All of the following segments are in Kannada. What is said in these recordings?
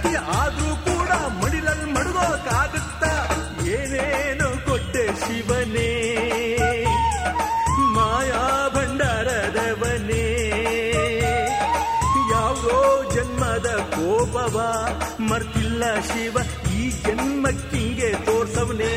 ಹೆಂಡತಿ ಆದ್ರೂ ಕೂಡ ಮಡಿಲಲ್ಲಿ ಮಡಗೋಕಾಗುತ್ತ ಏನೇನು ಕೊಟ್ಟೆ ಶಿವನೇ ಮಾಯಾ ಭಂಡಾರದವನೇ ಯಾವುದೋ ಜನ್ಮದ ಕೋಪವ ಮರ್ತಿಲ್ಲ ಶಿವ ಈ ಜನ್ಮಕ್ಕಿಂಗೆ ತೋರ್ಸವನೇ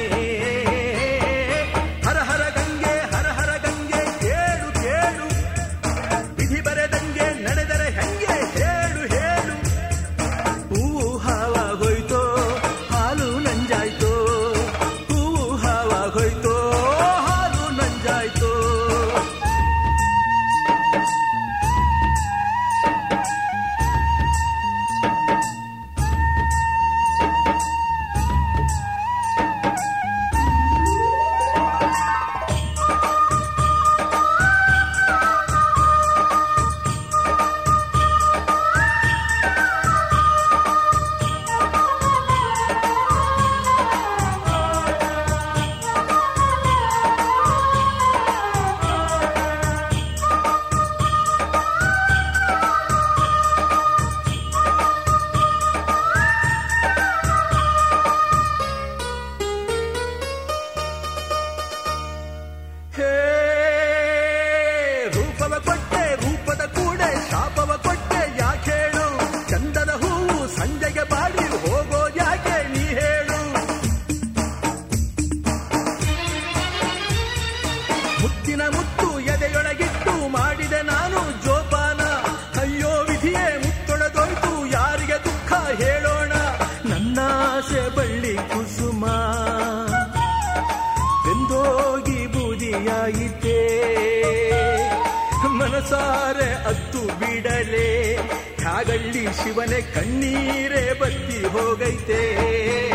ಹರ ಹರ ಗಂಗೆ ಹರ ಹರ ಗಂಗೆ ಕೇಳು ಕೇಳು ವಿಧಿ ಬರೆದಂಗೆ ನಡೆದರೆ ಹೆಂಗೆ ಹೇಳು ಹೇಳು ಹೂವು ಹಾವಾಗೋಯ್ತೋ ಹಾಲು ನಂಜಾಯ್ತೋ ಹೂವು ಹಾವಾಗೋಯ್ತೋ ಹಾಲು ನಂಜಾಯ್ತೋ ಹೇ ರೂಪವ ಕೊಟ್ಟೆ ರೂಪದ ಕೂಡೆ ಶಾಪವ ಕೊಟ್ಟೆ ಯಾಕೇಳು ಚಂದದ ಹೂವು ಸಂಜೆಗೆ ಬಾಡಿ ಹೋಗೋ ಯಾಕೆ ನೀ ಹೇಳು ಮುತ್ತಿನ ಮುತ್ತು ಎದೆಯೊಳಗಿಟ್ಟು ಮಾಡಿದೆ ನಾನು ಜೋಪಾನ ಅಯ್ಯೋ ವಿಧಿಯೇ ಮುತ್ತೊಳದೋಯ್ತು ಯಾರಿಗೆ ದುಃಖ ಹೇಳೋಣ ನನ್ನಾಸೆ ಬಳ್ಳಿ ಕುಸುಮ ಬೆಂದೋಗಿ ಬೂದಿಯಾಯಿತೆ ಮನಸಾರೆ ಅತ್ತು ಬಿಡಲೆ ಕಾಗಳ್ಳಿ ಶಿವನೇ ಕಣ್ಣೀರೇ ಬತ್ತಿ ಹೋಗೈತೆ